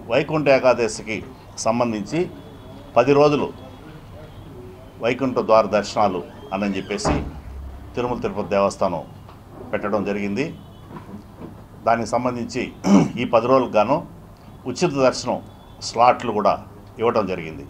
వైకుంఠ ఏకాదశికి సంబంధించి పది రోజులు వైకుంఠ ద్వార దర్శనాలు అని చెప్పేసి తిరుమల తిరుపతి దేవస్థానం పెట్టడం జరిగింది దానికి సంబంధించి ఈ పది రోజులకు గాను ఉచిత దర్శనం స్లాట్లు కూడా ఇవ్వడం జరిగింది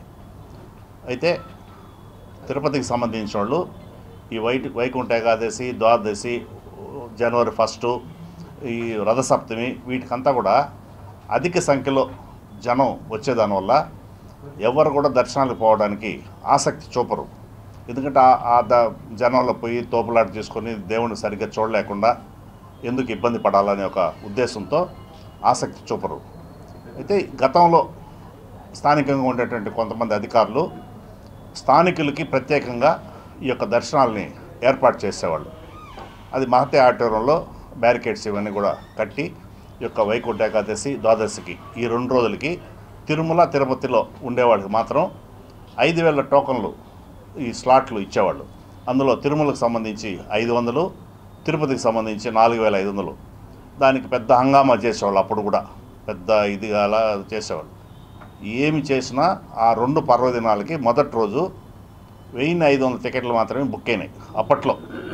అయితే తిరుపతికి సంబంధించిన వాళ్ళు ఈ వై వైకుంఠ ఏకాదశి ద్వాదశి జనవరి ఫస్టు ఈ రథసప్తమి వీటికంతా కూడా అధిక సంఖ్యలో జనం వచ్చేదానివల్ల ఎవరు కూడా దర్శనాలకు పోవడానికి ఆసక్తి చూపరు ఎందుకంటే ఆ- ఆ ద జనంలో పోయి తోపులాట తీసుకొని దేవుణ్ణి సరిగ్గా చూడలేకుండా ఎందుకు ఇబ్బంది పడాలనే ఒక ఉద్దేశంతో ఆసక్తి చూపరు అయితే గతంలో స్థానికంగా ఉండేటువంటి కొంతమంది అధికారులు స్థానికులకి ప్రత్యేకంగా ఈ యొక్క దర్శనాల్ని ఏర్పాటు చేసేవాళ్ళు అది మహతే ఆడిటోరియంలో బ్యారికేడ్స్ ఇవన్నీ కూడా కట్టి ఈ యొక్క వైకుంఠ ఏకాదశి ద్వాదశికి ఈ రెండు రోజులకి తిరుమల తిరుపతిలో ఉండేవాళ్ళకి మాత్రం ఐదు వేల టోకన్లు ఈ స్లాట్లు ఇచ్చేవాళ్ళు అందులో తిరుమలకు సంబంధించి ఐదు వందలు తిరుపతికి సంబంధించి నాలుగు వేల ఐదు వందలు దానికి పెద్ద హంగామా చేసేవాళ్ళు అప్పుడు కూడా పెద్ద ఇది అలా చేసేవాళ్ళు ఏమి చేసినా ఆ రెండు పర్వదినాలకి మొదటి రోజు వెయ్యి ఐదు వందల టికెట్లు మాత్రమే బుక్ అయినాయి అప్పట్లో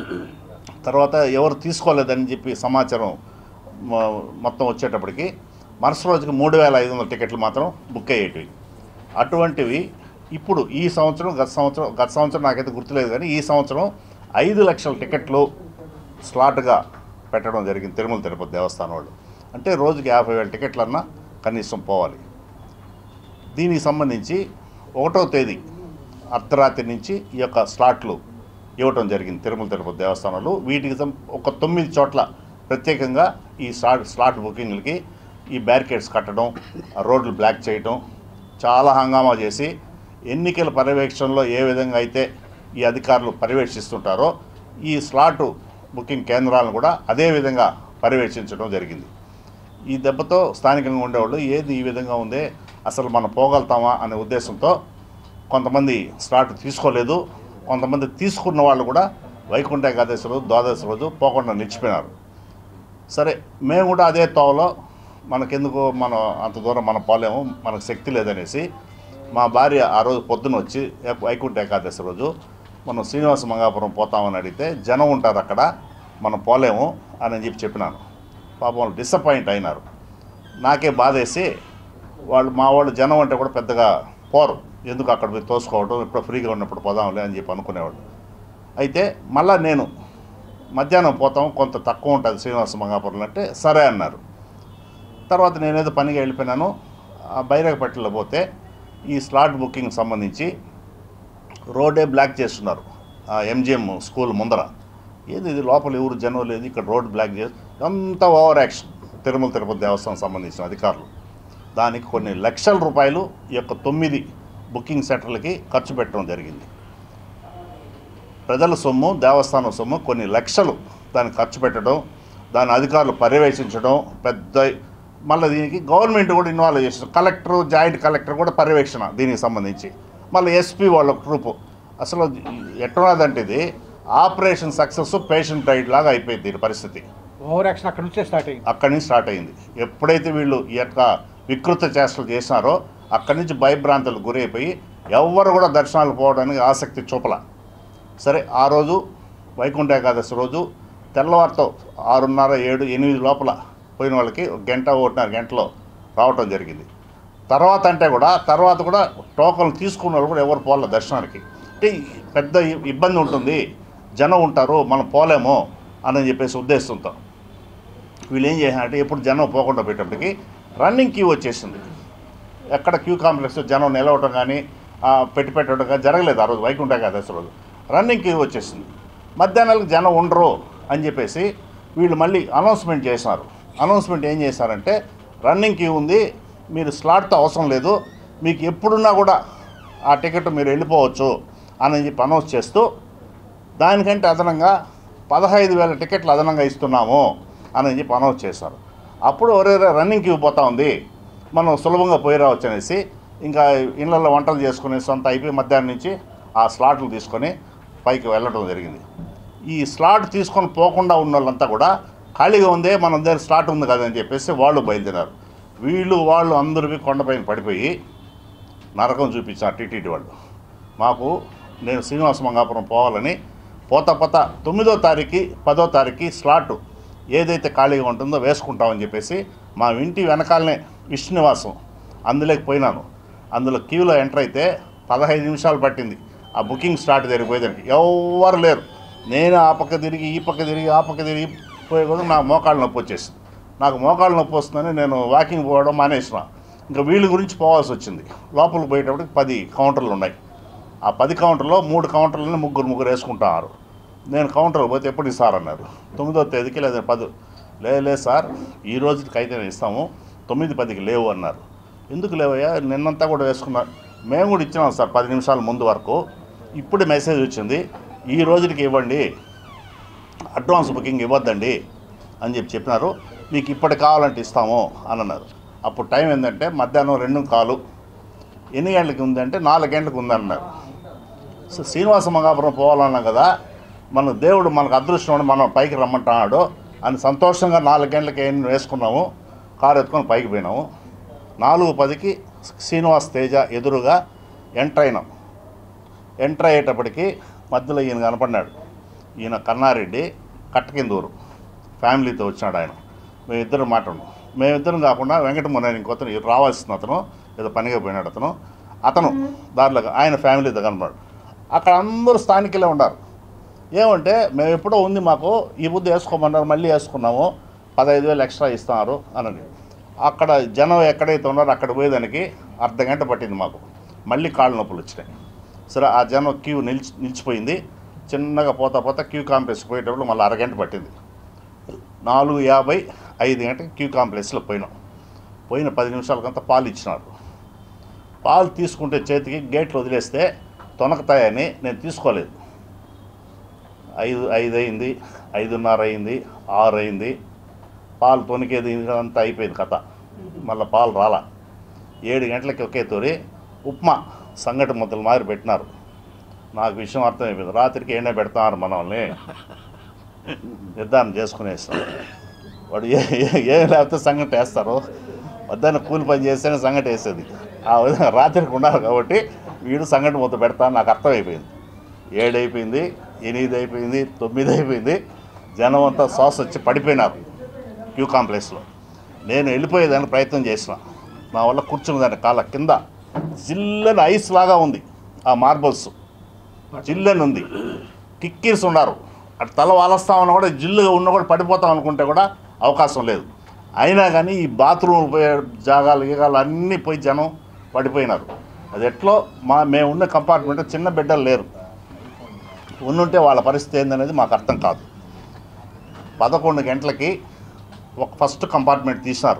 తర్వాత ఎవరు తీసుకోలేదని చెప్పి సమాచారం మొ- మొత్తం వచ్చేటప్పటికి మరుసటి రోజుకి మూడు వేల ఐదు వందల టికెట్లు మాత్రం బుక్ అయ్యేటివి అటువంటివి ఇప్పుడు ఈ సంవత్సరం గత సంవత్సరం గత సంవత్సరం నాకైతే గుర్తులేదు కానీ ఈ సంవత్సరం ఐదు లక్షల టికెట్లు స్లాట్గా పెట్టడం జరిగింది తిరుమల తిరుపతి దేవస్థానం వాళ్ళు అంటే రోజుకి యాభై వేల టికెట్లన్నా కనీసం పోవాలి దీనికి సంబంధించి ఒకటో తేదీ అర్ధరాత్రి నుంచి ఈ యొక్క స్లాట్లు ఇవ్వటం జరిగింది తిరుమల తిరుపతి దేవస్థానాలు వీటికి సం- ఒక తొమ్మిది చోట్ల ప్రత్యేకంగా ఈ స్లాట్ స్లాట్ బుకింగ్లకి ఈ బ్యారికేడ్స్ కట్టడం ఆ రోడ్లు బ్లాక్ చేయటం చాలా హంగామా చేసి ఎన్నికల పర్యవేక్షణలో ఏ విధంగా అయితే ఈ అధికారులు పర్యవేక్షిస్తుంటారో ఈ స్లాట్ బుకింగ్ కేంద్రాలను కూడా అదే విధంగా పర్యవేక్షించడం జరిగింది ఈ దెబ్బతో స్థానికంగా ఉండేవాళ్ళు ఏది ఈ విధంగా ఉందే అసలు మనం పోగలుగుతామా అనే ఉద్దేశంతో కొంతమంది స్లాట్ తీసుకోలేదు కొంతమంది తీసుకున్న వాళ్ళు కూడా వైకుంఠ ఏకాదశి రోజు ద్వాదశి రోజు పోకుండా నిలిచిపోయినారు సరే మేము కూడా అదే తోవలో మనకెందుకు మనం అంత దూరం మనం పోలేము మనకు శక్తి లేదనేసి మా భార్య ఆ రోజు పొద్దున వచ్చి ఏ- వైకుంఠ ఏకాదశి రోజు మనం శ్రీనివాస మంగాపురం పోతామని అడిగితే జనం ఉంటారు అక్కడ మనం పోలేము అని చెప్పి చెప్పినాను పాపం వాళ్ళు డిసప్పాయింట్ అయినారు నాకే బాధేసి వాళ్ళు మా వాళ్ళు జనం అంటే కూడా పెద్దగా పోరు ఎందుకు అక్కడ పోయి తోసుకోవడం ఇప్పుడు ఫ్రీగా ఉన్నప్పుడు పోదాంలే అని చెప్పి అనుకునేవాళ్ళు అయితే మళ్ళా నేను మధ్యాహ్నం పోతాం కొంత తక్కువ ఉంటుంది శ్రీనివాస మంగాపురంలో అంటే సరే అన్నారు తర్వాత నేనేదో పనిగా వెళ్ళిపోయినాను ఆ బైరగపట్టిలో పోతే ఈ స్లాట్ బుకింగ్ సంబంధించి రోడ్డే బ్లాక్ చేస్తున్నారు ఆ ఎంజిఎం స్కూల్ ముందర ఏది ఇది లోపల ఎవరు జనం లేదు ఇక్కడ రోడ్ బ్లాక్ చేసి అంతా ఓవర్ యాక్షన్ తిరుమల తిరుపతి దేవస్థానం సంబంధించిన అధికారులు దానికి కొన్ని లక్షల రూపాయలు ఈ యొక్క తొమ్మిది బుకింగ్ సెంటర్లకి ఖర్చు పెట్టడం జరిగింది ప్రజల సొమ్ము దేవస్థానం సొమ్ము కొన్ని లక్షలు దానికి ఖర్చు పెట్టడం దాని అధికారులు పర్యవేక్షించడం పెద్ద మళ్ళీ దీనికి గవర్నమెంట్ కూడా ఇన్వాల్వ్ చేసిన కలెక్టర్ జాయింట్ కలెక్టర్ కూడా పర్యవేక్షణ దీనికి సంబంధించి మళ్ళీ ఎస్పీ వాళ్ళ గ్రూపు అసలు ఎట్టున్నదంటే ఇది ఆపరేషన్ సక్సెస్ పేషెంట్ రైడ్ లాగా అయిపోయింది దీని పరిస్థితి ఓవర్ యాక్షన్ అక్కడ నుంచే స్టార్ట్ అయింది అక్కడి నుంచి స్టార్ట్ అయింది ఎప్పుడైతే వీళ్ళు ఈ యొక్క వికృత చేష్టలు చేసినారో అక్కడి నుంచి భయభ్రాంతులు గురైపోయి ఎవ్వరు కూడా దర్శనాలు పోవడానికి ఆసక్తి చూపల సరే ఆ రోజు వైకుంఠ ఏకాదశి రోజు తెల్లవారితో ఆరున్నర ఏడు ఎనిమిది లోపల పోయిన వాళ్ళకి ఒక గంట ఒకటిన్నర గంటలో రావటం జరిగింది తర్వాత అంటే కూడా తర్వాత కూడా టోకన్లు తీసుకున్న వాళ్ళు కూడా ఎవరు పోలే దర్శనానికి అంటే పెద్ద ఇ- ఇబ్బంది ఉంటుంది జనం ఉంటారు మనం పోలేము అని చెప్పేసి ఉద్దేశంతో వీళ్ళు ఏం చేశారంటే ఎప్పుడు జనం పోకుండా పెట్టేప్పటికి రన్నింగ్ క్యూ వచ్చేసింది ఎక్కడ క్యూ కాంప్లెక్స్ జనం నిలవటం కానీ ఆ, పెట్టి పెట్టడం కానీ జరగలేదు ఆ రోజు వైకుంఠ ఏకాదశి రోజు రన్నింగ్ క్యూ వచ్చేసింది మధ్యాహ్నాలకు జనం ఉండరు అని చెప్పేసి వీళ్ళు మళ్ళీ అనౌన్స్మెంట్ చేసినారు అనౌన్స్మెంట్ ఏం చేశారంటే రన్నింగ్ క్యూ ఉంది మీరు స్లాట్తో అవసరం లేదు మీకు ఎప్పుడున్నా కూడా ఆ టికెట్ మీరు వెళ్ళిపోవచ్చు అని చెప్పి అనౌన్స్ చేస్తూ దానికంటే అదనంగా పదహైదు వేల టికెట్లు అదనంగా ఇస్తున్నాము అని చెప్పి అనౌన్స్ చేశారు అప్పుడు ఒరే రన్నింగ్ క్యూ పోతా ఉంది మనం సులభంగా పోయి రావచ్చు అనేసి ఇంకా ఇళ్ళల్లో వంటలు చేసుకుని సొంత అయిపోయి మధ్యాహ్నం నుంచి ఆ స్లాట్లు తీసుకొని పైకి వెళ్ళడం జరిగింది ఈ స్లాట్ తీసుకొని పోకుండా ఉన్న వాళ్ళంతా కూడా ఖాళీగా ఉందే మన దగ్గర స్లాట్ ఉంది కదా అని చెప్పేసి వాళ్ళు బయలుదేరారు వీళ్ళు వాళ్ళు అందరివి కొండపైన పడిపోయి నరకం చూపించారు టీటీడీ వాళ్ళు మాకు నేను శ్రీనివాస మంగాపురం పోవాలని పోత పోత తొమ్మిదో తారీఖు పదో తారీఖు స్లాట్ ఏదైతే ఖాళీగా ఉంటుందో వేసుకుంటామని చెప్పేసి మా ఇంటి వెనకాలనే విష్ణునివాసం అందులోకి పోయినాను అందులో క్యూలో ఎంటర్ అయితే పదహైదు నిమిషాలు పట్టింది ఆ బుకింగ్ స్టార్ట్ జరిగిపోయేదానికి ఎవ్వరు లేరు నేను ఆ పక్క తిరిగి ఈ పక్క తిరిగి ఆ పక్క తిరిగి పోయే కొద్దీ నాకు మోకాళ్ళ నొప్పి వచ్చేసింది నాకు మోకాళ్ళ నొప్పి వస్తుందని నేను వాకింగ్ పోవడం మానేసిన ఇంకా వీళ్ళ గురించి పోవాల్సి వచ్చింది లోపలికి పోయేటప్పటికి పది కౌంటర్లు ఉన్నాయి ఆ పది కౌంటర్లో మూడు కౌంటర్లను ముగ్గురు ముగ్గురు వేసుకుంటారు నేను కౌంటర్కి పోతే ఎప్పుడు ఇస్తారు అన్నారు తొమ్మిదో తేదీకి లేదా పది లేదు లేదు సార్ ఈ రోజుకి అయితే ఇస్తాము తొమ్మిది పదికి లేవు అన్నారు ఎందుకు లేవయ్యా నిన్నంతా కూడా వేసుకున్నారు మేము కూడా ఇచ్చినాం సార్ పది నిమిషాల ముందు వరకు ఇప్పుడు మెసేజ్ వచ్చింది ఈ రోజుకి ఇవ్వండి అడ్వాన్స్ బుకింగ్ ఇవ్వద్దండి అని చెప్పి చెప్పినారు మీకు ఇప్పటి కావాలంటే ఇస్తాము అని అన్నారు అప్పుడు టైం ఏంటంటే మధ్యాహ్నం రెండు కాలు ఎన్ని గంటలకి ఉందంటే నాలుగు గంటలకు ఉందన్నారు సో శ్రీనివాస మంగాపురం పోవాలన్నాం కదా మన దేవుడు మనకు అదృష్టం ఉండి మనం పైకి రమ్మంటున్నాడు అని సంతోషంగా నాలుగు గంటలకి ఏం వేసుకున్నాము కారు ఎత్తుకొని పైకి పోయినాము నాలుగు పదికి శ్రీనివాస్ తేజ ఎదురుగా ఎంటర్ అయినాం ఎంటర్ అయ్యేటప్పటికి మధ్యలో ఈయన కనపడినాడు ఈయన కన్నారెడ్డి కట్టకిందూరు ఫ్యామిలీతో వచ్చినాడు ఆయన మేమిద్దరం మాట్లాడు మేమిద్దరం కాకుండా వెంకటమునని ఇంకొతను రావాల్సిన అతను ఏదో పనిగా పోయినాడు అతను అతను దారిలో ఆయన ఫ్యామిలీతో కనపడు అక్కడ అందరూ స్థానికులే ఉన్నారు ఏమంటే మేము ఎప్పుడో ఉంది మాకు ఈ బుద్ధి వేసుకోమన్నారు మళ్ళీ వేసుకున్నాము పదహైదు వేలు ఎక్స్ట్రా ఇస్తున్నారు అని అక్కడ జనం ఎక్కడైతే ఉన్నారో అక్కడ పోయేదానికి అర్ధ గంట పట్టింది మాకు మళ్ళీ కాళ్ళ నొప్పులు వచ్చినాయి సరే ఆ జనం క్యూ నిలిచి నిలిచిపోయింది చిన్నగా పోతా పోతా క్యూ కాంప్లెక్స్ పోయేటప్పుడు మళ్ళీ అరగంట పట్టింది నాలుగు యాభై ఐదు గంటకి క్యూ కాంప్లెక్స్లో పోయినాం పోయిన పది నిమిషాలకంతా పాలు ఇచ్చినారు పాలు తీసుకుంటే చేతికి గేట్లు వదిలేస్తే తొనకతాయని నేను తీసుకోలేదు ఐదు ఐదు అయింది ఐదున్నర అయింది ఆరు అయింది పాలు తొనికేది అంతా అయిపోయింది కథ మళ్ళీ పాలు రాలా ఏడు గంటలకి ఒకే తోరి ఉప్మా సంగటి ముద్దలు మాదిరి పెట్టినారు నాకు విషయం అర్థమైపోయింది రాత్రికి ఎండ పెడతారు మనల్ని నిర్ధారణ చేసుకునేస్తాం వాడు ఏ ఏ- ఏం లేకపోతే సంగటి వేస్తారు వద్దని కూలి పని చేస్తేనే సంగటి వేసేది ఆ విధంగా రాత్రికి ఉన్నారు కాబట్టి వీడు సంగటి మొత్తం పెడతా నాకు అర్థమైపోయింది ఏడు అయిపోయింది ఎనిమిది అయిపోయింది తొమ్మిది అయిపోయింది జనం అంతా శ్వాస వచ్చి పడిపోయినారు క్యూ కాంప్లెక్స్లో నేను వెళ్ళిపోయేదానికి ప్రయత్నం చేసిన నా వల్ల కూర్చున్నదాన్ని కాళ్ళ కింద జిల్లని ఐస్ లాగా ఉంది ఆ మార్బల్స్ జిల్లని ఉంది కిక్కిర్స్ ఉన్నారు అటు తల వాలస్తామన్నా కూడా జిల్లుగా ఉన్న కూడా పడిపోతాం అనుకుంటే కూడా అవకాశం లేదు అయినా కానీ ఈ బాత్రూమ్ పోయే జాగాలు గీగాలు అన్నీ పోయి జనం పడిపోయినారు అది ఎట్లో మా మేము ఉన్న కంపార్ట్మెంట్ చిన్న బిడ్డలు లేరు ఉండుంటే వాళ్ళ పరిస్థితి ఏందనేది మాకు అర్థం కాదు పదకొండు గంటలకి ఒక ఫస్ట్ కంపార్ట్మెంట్ తీసినారు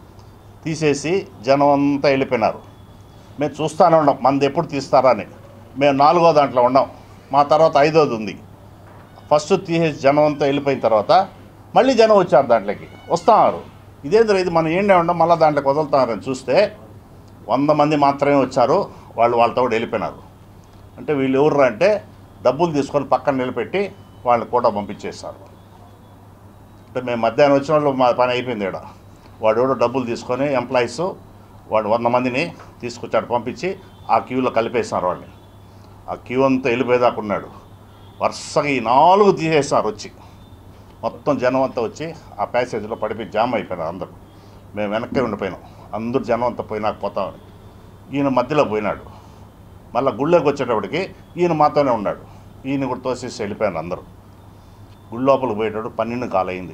తీసేసి జనం అంతా వెళ్ళిపోయినారు మేము చూస్తూనే ఉన్నాం మంది ఎప్పుడు తీస్తారా అని మేము నాలుగో దాంట్లో ఉన్నాం మా తర్వాత ఐదోది ఉంది ఫస్ట్ తీసేసి జనం అంతా వెళ్ళిపోయిన తర్వాత మళ్ళీ జనం వచ్చారు దాంట్లోకి వస్తున్నారు ఇదేంద్ర ఇది మనం ఏండే ఉండం మళ్ళీ దాంట్లోకి వదులుతున్నారని చూస్తే వంద మంది మాత్రమే వచ్చారు వాళ్ళు వాళ్ళతో కూడా వెళ్ళిపోయినారు అంటే వీళ్ళు ఎవరు అంటే డబ్బులు తీసుకొని పక్కన నిలబెట్టి వాళ్ళని కూడా పంపించేస్తారు అంటే మేము మధ్యాహ్నం వచ్చిన వాళ్ళు మా పని అయిపోయింది ఇక్కడ వాడు ఎవడో డబ్బులు తీసుకొని ఎంప్లాయీస్ వాడు వంద మందిని తీసుకొచ్చాడు పంపించి ఆ క్యూలో కలిపేసినారు వాళ్ళని ఆ క్యూ అంతా వెళ్ళిపోయేదాకా ఉన్నాడు వరుసగా ఈ నాలుగు తీసేసినారు వచ్చి మొత్తం జనం అంతా వచ్చి ఆ ప్యాసేజ్లో పడిపోయి జామ్ అయిపోయినారు అందరూ మేము వెనక్కి ఉండిపోయినాం అందరూ జనం అంతా పోయినాక పోతామని ఈయన మధ్యలో పోయినాడు మళ్ళీ గుళ్ళోకి వచ్చేటప్పటికి ఈయన మాతోనే ఉన్నాడు ఈయన కూడా తోసేసి వెళ్ళిపోయాను అందరూ గుడి లోపలికి పోయేటప్పుడు పన్నెండు కాలు అయింది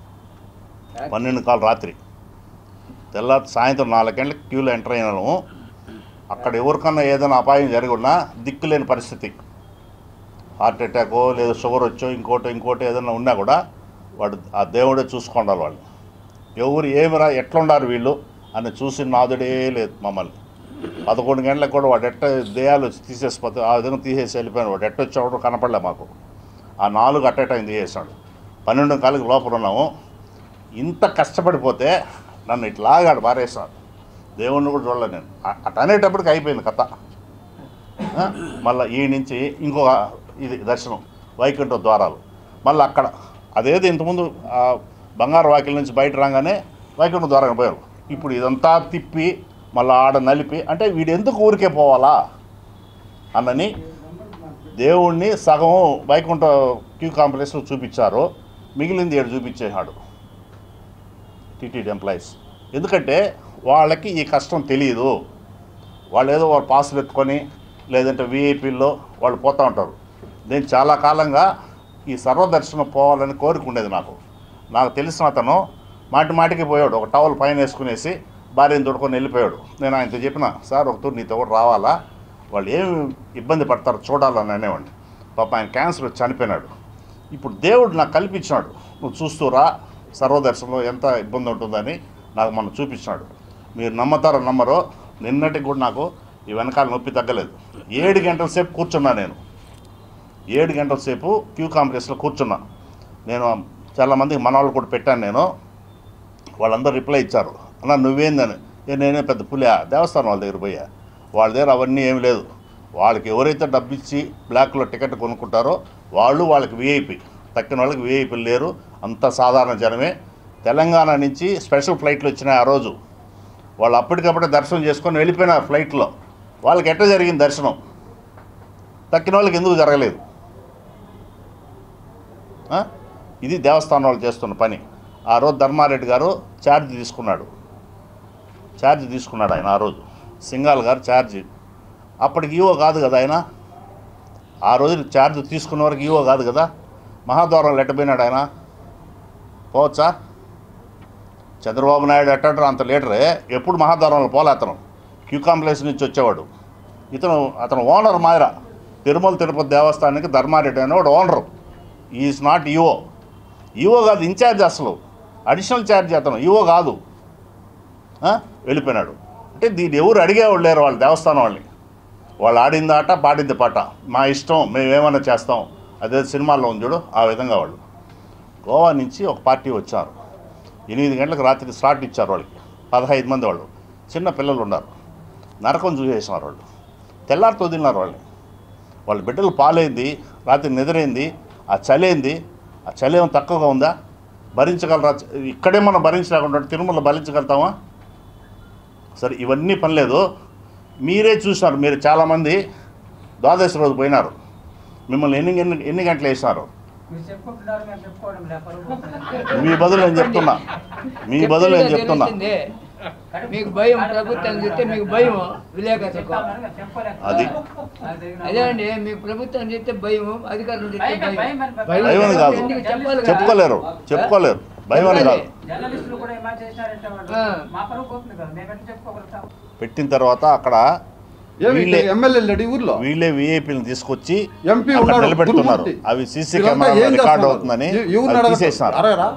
పన్నెండు కాలు రాత్రి తెల్లారి సాయంత్రం నాలుగు గంటలకు క్యూలో ఎంటర్ అయినాము అక్కడ ఎవరికన్నా ఏదైనా అపాయం జరిగినా దిక్కులేని పరిస్థితి హార్ట్ అటాకో లేదా షుగర్ వచ్చో ఇంకోటో ఇంకోటి ఏదైనా ఉన్నా కూడా వాడు ఆ దేవుడే చూసుకుండాలి వాళ్ళు ఎవరు ఏమిరా ఎట్లుండారు వీళ్ళు అని చూసి నాదుడే లేదు మమ్మల్ని పదకొండు గంటలకు కూడా వాడు ఎట్ట దేయాలు వచ్చి తీసేసిపోతే ఆ విధంగా తీసేసి వెళ్ళిపోయాను వాడు ఎట్ట వచ్చాడు కనపడలే మాకు ఆ నాలుగు అట్ట టైం తీసేసాడు పన్నెండు కాళ్ళకి లోపల ఉన్నాము ఇంత కష్టపడిపోతే నన్ను ఇట్లాగాడు పారేసాడు దేవుణ్ణి కూడా చూడలేదు నేను అ- అటు అనేటప్పటికి అయిపోయింది కథ ఆ, మళ్ళీ ఈ నుంచి ఇంకొక ఇది దర్శనం వైకుంఠ ద్వారాలు మళ్ళీ అక్కడ అదేదో ఇంతకుముందు ఆ బంగారు వాకిల నుంచి బయట రాగానే వైకుంఠ ద్వారం పోయారు ఇప్పుడు ఇదంతా తిప్పి మళ్ళీ ఆడ నలిపి అంటే వీడు ఎందుకు ఊరికే పోవాలా అన్నని దేవుణ్ణి సగం వైకుంఠ క్యూ కాంప్లెక్స్లో చూపించారు మిగిలింది ఏడు చూపించేశాడు టీటీడీ ఎంప్లాయీస్ ఎందుకంటే వాళ్ళకి ఈ కష్టం తెలియదు వాళ్ళు ఏదో వాళ్ళ పాసులు ఎత్తుకొని లేదంటే విఐపీల్లో వాళ్ళు పోతూ ఉంటారు నేను చాలా కాలంగా ఈ సర్వదర్శనం పోవాలని కోరుకుండేది నాకు నాకు తెలిసిన అతను మాటి మాటికి పోయాడు ఒక టవల్ పైన వేసుకునేసి భార్యను తొడుకొని వెళ్ళిపోయాడు నేను ఆయనతో చెప్పిన సార్ ఒక తూరు నీతో కూడా రావాలా వాళ్ళు ఏమి ఇబ్బంది పడతారో చూడాలని అనేవాడిని పాప ఆయన క్యాన్సర్ వచ్చి చనిపోయినాడు ఇప్పుడు దేవుడు నాకు కల్పించినాడు నువ్వు చూస్తూ రా సర్వదర్శనంలో ఎంత ఇబ్బంది ఉంటుందని నాకు మనం చూపించినాడు మీరు నమ్మతారో నమ్మరో నిన్నటికి కూడా నాకు ఈ వెనకాల నొప్పి తగ్గలేదు ఏడు గంటల సేపు కూర్చున్నా నేను ఏడు గంటల సేపు క్యూ కాంప్లెక్స్లో కూర్చున్నా నేను చాలామందికి మన వాళ్ళు కూడా పెట్టాను నేను వాళ్ళందరూ రిప్లై ఇచ్చారు అన్న నువ్వేందని ఏ నేనే పెద్ద పులియా దేవస్థానం వాళ్ళ దగ్గర పోయా వాళ్ళ దగ్గర అవన్నీ ఏమి లేదు వాళ్ళకి ఎవరైతే డబ్బు ఇచ్చి బ్లాక్లో టికెట్ కొనుక్కుంటారో వాళ్ళు వాళ్ళకి విఐపి తక్కిన వాళ్ళకి విఐపీలు లేరు అంత సాధారణ జనమే తెలంగాణ నుంచి స్పెషల్ ఫ్లైట్లు వచ్చినాయి ఆ రోజు వాళ్ళు అప్పటికప్పుడే దర్శనం చేసుకొని వెళ్ళిపోయినారు ఫ్లైట్లో వాళ్ళకి ఎట్ట జరిగింది దర్శనం తక్కిన వాళ్ళకి ఎందుకు జరగలేదు ఆ? ఇది దేవస్థానం వాళ్ళు చేస్తున్న పని ఆ రోజు ధర్మారెడ్డి గారు ఛార్జ్ తీసుకున్నాడు ఛార్జ్ తీసుకున్నాడు ఆయన ఆ రోజు సింగాల్ గారు ఛార్జ్ అప్పటికి ఈవో కాదు కదా ఆయన ఆ రోజు ఛార్జ్ తీసుకున్న వరకు ఈవో కాదు కదా మహాద్వారం ఎట్టపోయినాడు ఆయన పోవచ్చా చంద్రబాబు నాయుడు ఎట్టంటారు అంత లీటరే ఎప్పుడు మహాద్వారంలో పోలే అతను క్యూ కాంప్లెక్స్ నుంచి వచ్చేవాడు ఇతను అతను ఓనర్ మాయరా తిరుమల తిరుపతి దేవస్థానానికి ధర్మారెడ్డి అనేవాడు owner is not EO EO కాదు ఇన్ఛార్జ్ అసలు అడిషనల్ ఛార్జ్ అతను ఈవో కాదు ఆ? వెళ్ళిపోయినాడు అంటే దీన్ని ఎవరు అడిగేవాళ్ళు లేరు వాళ్ళు దేవస్థానం వాళ్ళని వాళ్ళు ఆడింది ఆట పాడింది పాట మా ఇష్టం మేము ఏమైనా చేస్తాం అదే సినిమాల్లో ఉంది చూడు ఆ విధంగా వాళ్ళు గోవా నుంచి ఒక పార్టీ వచ్చారు ఎనిమిది గంటలకు రాత్రికి స్లాట్ ఇచ్చారు వాళ్ళకి పదహైదు మంది వాళ్ళు చిన్న పిల్లలు ఉన్నారు నరకం చూసేసినారు వాళ్ళు తెల్లారితో వదిలినారు వాళ్ళని వాళ్ళ బిడ్డలు పాలైంది రాత్రి నిద్రైంది ఆ చలేంది ఆ చలి ఏమైనా తక్కువగా ఉందా భరించగలరా ఇక్కడే మనం భరించలేకుండా ఉంటే తిరుమల భరించగలుగుతామా సరే ఇవన్నీ పనిలేదు మీరే చూసినారు మీరు చాలామంది ద్వాదశి రోజు పోయినారు మిమ్మల్ని ఎన్ని ఎన్ని ఎన్ని గంటలు వేసినారు మీరు చెప్పుకుంటున్నారు మేము చెప్పుకోవడం లే, పరువు మీ బదులు నేను చెప్తున్నా మీ బదులు నేను చెప్తున్నా తెలుస్తుంది. మీకు భయం ప్రభుత్వం చూస్తే మీకు భయం విలేకరులకు చెప్తామని మేము చెప్పలేక. అది. అది జరిగిన- అదే అండి మీకు ప్రభుత్వం చూస్తే భయం అధికారులు చూస్తే భయం, భయం భయం అని- భయం అని కాదు. ఎందుకు చెప్పాలి కదా? చెప్పుకోలేరు చెప్పుకోలేరు భయం అని కాదు జర్నలిస్టులు కూడా ఏమైనా చేసినారంటే వాళ్ళు ఆ. మా పరువు పోతుంది కదా మేము ఎట్లా చెప్పుకోగలుగుతాం పెట్టిన తర్వాత అక్కడ ఏమి వీళ్ళే ఎమ్మెల్యే లేడు ఈ ఊర్లో వీళ్ళే విఐపీని తీసుకొచ్చి ఎంపీ అక్కడ ఉన్నాడు నిలబెడుతున్నారు గురుమూర్తి. అవి సీసీ వీళ్ళంతా కెమెరాలో ఏం రికార్డ్ చేస్తున్నారు? అవుతుందని ఎ- ఎవరిని అవి అడగ- తీసేసినారు అడగరా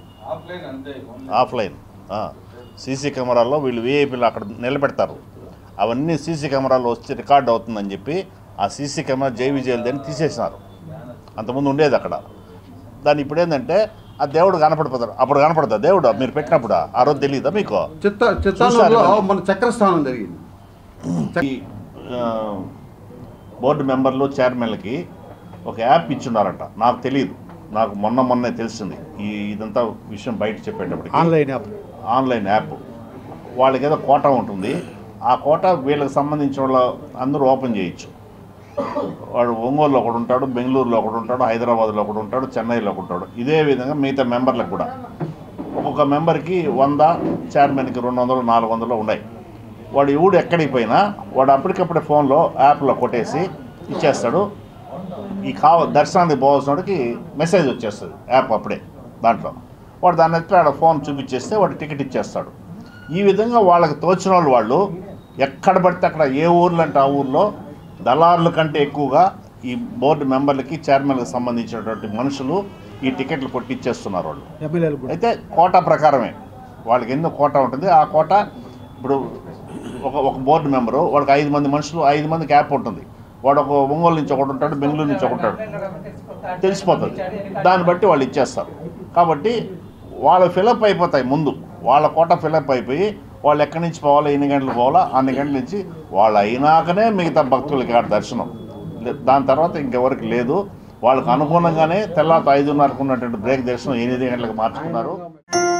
ఆఫ్లైన్ సీసీ కెమెరాల్లో వీళ్ళు విఐపీలు అక్కడ నిలబెడతారు అవన్నీ సీసీ కెమెరాలో వచ్చి రికార్డ్ అవుతుందని చెప్పి ఆ సీసీ కెమెరా జై విజయల్దని తీసేసినారు అంతకుముందు ఉండేది అక్కడ దాన్ని ఇప్పుడు ఏంటంటే ఆ దేవుడు కనపడిపోతారు అప్పుడు కనపడతా దేవుడు మీరు పెట్టినప్పుడు ఆ రోజు తెలియదా మీకు చిత్త చిత్తానంలో చూశారు మన చక్రస్థానం జరిగింది ఈ ఆ, బోర్డు మెంబర్లు చైర్మన్లకి ఒక యాప్ ఇచ్చున్నారంట నాకు తెలియదు నాకు మొన్న మొన్నే తెలిసింది ఈ ఇదంతా విషయం బయట చెప్పేటప్పటికి ఆన్లైన్ యాప్ ఆన్లైన్ యాప్ వాళ్ళకి ఏదో కోటా ఉంటుంది ఆ కోటా వీళ్ళకి సంబంధించిన వాళ్ళ అందరూ ఓపెన్ చేయొచ్చు వాడు ఒంగోలులో ఒకడు ఉంటాడు బెంగళూరులో ఒకడు ఉంటాడు హైదరాబాద్లో ఒకడు ఉంటాడు చెన్నైలో ఒకడు ఉంటాడు ఇదే విధంగా మిగతా మెంబర్లకు కూడా ఒక్కొక్క మెంబర్కి వంద చైర్మన్కి రెండు వందలు నాలుగు వందలు ఉన్నాయి వాడు ఎవడు ఎక్కడికి పోయినా వాడు అప్పటికప్పుడే ఫోన్లో యాప్లో కొట్టేసి ఇచ్చేస్తాడు ఈ కావ దర్శనానికి పోవాల్సినోడికి మెసేజ్ వచ్చేస్తుంది యాప్ అప్పుడే దాంట్లో వాడు దాన్ని ఎత్తి ఆడ ఫోన్ చూపించేస్తే వాడు టికెట్ ఇచ్చేస్తాడు ఈ విధంగా వాళ్ళకి తోచిన వాళ్ళు వాళ్ళు ఎక్కడ పడితే అక్కడ ఏ ఊర్లు అంటే ఆ ఊర్లో దళారుల కంటే ఎక్కువగా ఈ బోర్డు మెంబర్లకి చైర్మన్కి సంబంధించినటువంటి మనుషులు ఈ టికెట్లు కొట్టిచ్చేస్తున్నారు వాళ్ళు ఎమ్మెల్యేలు కూడా అయితే కోటా ప్రకారమే వాళ్ళకి ఎన్నో కోటా ఉంటుంది ఆ కోటా ఇప్పుడు ఒక ఒక బోర్డు మెంబరు వాడికి ఐదు మంది మనుషులు ఐదు మంది క్యాప్ ఉంటుంది వాడు ఒక ఒంగోలు నుంచి ఒకటి ఉంటాడు బెంగళూరు నుంచి ఒకటి ఉంటాడు తెలిసిపోతుంది దాన్ని బట్టి వాళ్ళు ఇచ్చేస్తారు కాబట్టి వాళ్ళు ఫిలప్ అయిపోతాయి ముందు వాళ్ళ కోట ఫిలప్ అయిపోయి వాళ్ళు ఎక్కడి నుంచి పోవాలో ఎన్ని గంటలు పోవాలో అన్ని గంటల నుంచి వాళ్ళు అయినాకనే మిగతా భక్తులకి ఆడ దర్శనం లే- దాని తర్వాత ఇంకెవరికి లేదు వాళ్ళకి అనుగుణంగానే తెల్లారి ఐదున్నరకు ఉన్నటువంటి బ్రేక్ దర్శనం ఎనిమిది గంటలకు మార్చుకున్నారు